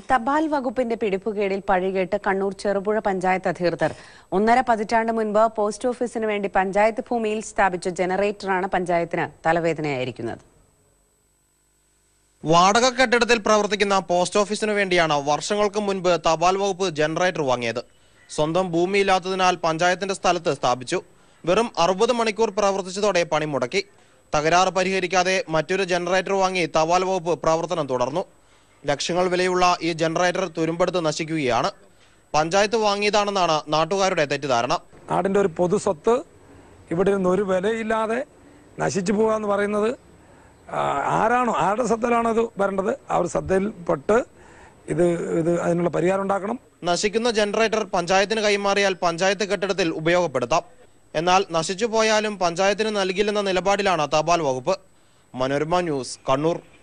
തപാൽ വകുപ്പിന്റെ പിടിപ്പുകേടിൽ പഴികേട്ട് കണ്ണൂർ ചെറുപുഴ പഞ്ചായത്ത് അധികൃതർ ഒന്നര പതിറ്റാണ്ട് മുൻപ് പോസ്റ്റ് ഓഫീസിന് വേണ്ടി പഞ്ചായത്ത് ഭൂമിയിൽ സ്ഥാപിച്ച ജനറേറ്ററാണ് പഞ്ചായത്തിന് തലവേദനയായിരിക്കുന്നത് വാടക കെട്ടിടത്തിൽ പ്രവർത്തിക്കുന്ന പോസ്റ്റ് ഓഫീസിനു വേണ്ടിയാണ് വർഷങ്ങൾക്ക് മുൻപ് തപാൽ വകുപ്പ് ജനറേറ്റർ വാങ്ങിയത് സ്വന്തം ഭൂമിയില്ലാത്തതിനാൽ പഞ്ചായത്തിന്റെ സ്ഥലത്ത് സ്ഥാപിച്ചു വെറും അറുപത് മണിക്കൂർ പ്രവർത്തിച്ചതോടെ പണി മുടക്കി തകരാറ് പരിഹരിക്കാതെ മറ്റൊരു ജനറേറ്റർ വാങ്ങി തപാൽ വകുപ്പ് പ്രവർത്തനം തുടർന്നു ലക്ഷങ്ങൾ വിലയുള്ള ഈ ജനറേറ്റർ തുരുമ്പെടുത്ത് നശിക്കുകയാണ് പഞ്ചായത്ത് വാങ്ങിയതാണെന്നാണ് നാട്ടുകാരുടെ തെറ്റിദ്ധാരണ നാടിൻ്റെ ഒരു പൊതു സ്വത്ത് ഇവിടെ നിന്ന് ഒരു വിലയില്ലാതെ നശിച്ചു പോകുക എന്ന് പറയുന്നത് ആ, ആരാണോ ആരുടെ ശ്രദ്ധയിലാണോ ഇത് വരേണ്ടത് ആ ഒരു ശ്രദ്ധയിൽപ്പെട്ട് ഇത് ഇത് അതിനുള്ള പരിഹാരം ഉണ്ടാക്കണം നശിക്കുന്ന ജനറേറ്റർ പഞ്ചായത്തിന് കൈമാറിയാൽ പഞ്ചായത്ത് കെട്ടിടത്തിൽ ഉപയോഗപ്പെടുത്താം എന്നാൽ നശിച്ചു പോയാലും പഞ്ചായത്തിന് നൽകില്ലെന്ന നിലപാടിലാണ് തപാൽ വകുപ്പ് മനോരമ ന്യൂസ് കണ്ണൂർ